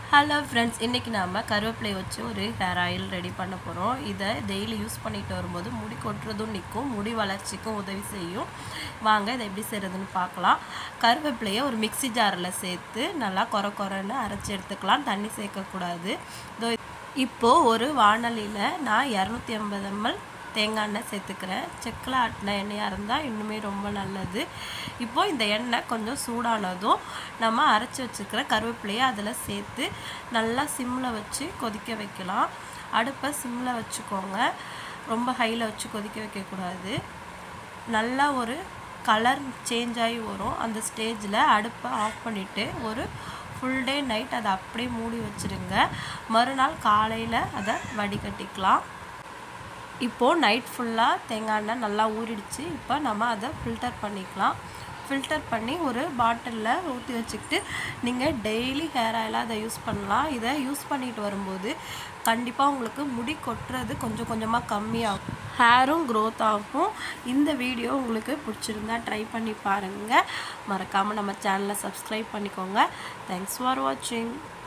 hello friends இன்றைக்கி நாம் கருவேப்பிலை வச்சு ஒரு ஹேர் ஆயில் ரெடி பண்ண போகிறோம் இதை டெய்லி யூஸ் பண்ணிட்டு வரும்போது முடி கொட்டுறதும் நிற்கும் முடி வளர்ச்சிக்கும் உதவி செய்யும் வாங்க இதை எப்படி செய்கிறதுன்னு பார்க்கலாம் கருவேப்பிலையை ஒரு மிக்ஸி ஜாரில் சேர்த்து நல்லா கொர கொரன்னு அரைச்சி எடுத்துக்கலாம் தண்ணி சேர்க்கக்கூடாது இதோ இப்போது ஒரு வானலியில் நான் இரநூத்தி ஐம்பது எம்எல் தேங்காய் எண்ணெய் சேர்த்துக்கிறேன் செக்கில் ஆட்டின எண்ணெயாக இருந்தால் இன்னுமே ரொம்ப நல்லது இப்போது இந்த எண்ணெய் கொஞ்சம் சூடானதும் நம்ம அரைச்சி வச்சுக்கிற கருவேப்பிலையை அதில் சேர்த்து நல்லா சிம்மில் வச்சு கொதிக்க வைக்கலாம் அடுப்பை சிம்மில் வச்சுக்கோங்க ரொம்ப ஹையில் வச்சு கொதிக்க வைக்கக்கூடாது நல்லா ஒரு கலர் சேஞ்ச் ஆகி வரும் அந்த ஸ்டேஜில் அடுப்பை ஆஃப் பண்ணிவிட்டு ஒரு ஃபுல் டே நைட் அதை அப்படியே மூடி வச்சுருங்க மறுநாள் காலையில் அதை வடிகட்டிக்கலாம் இப்போது நைட் ஃபுல்லாக தேங்காய் எண்ணெய் நல்லா ஊறிடுச்சு இப்போ நம்ம அதை ஃபில்டர் பண்ணிக்கலாம் ஃபில்டர் பண்ணி ஒரு பாட்டிலில் ஊற்றி வச்சுக்கிட்டு நீங்கள் டெய்லி ஹேர் ஆயிலாக அதை யூஸ் பண்ணலாம் இதை யூஸ் பண்ணிட்டு வரும்போது கண்டிப்பாக உங்களுக்கு முடி கொட்டுறது கொஞ்சம் கொஞ்சமாக கம்மியாகும் ஹேரும் க்ரோத் ஆகும் இந்த வீடியோ உங்களுக்கு பிடிச்சிருந்தா ட்ரை பண்ணி பாருங்கள் மறக்காமல் நம்ம சேனலை சப்ஸ்கிரைப் பண்ணிக்கோங்க தேங்க்ஸ் ஃபார் வாட்சிங்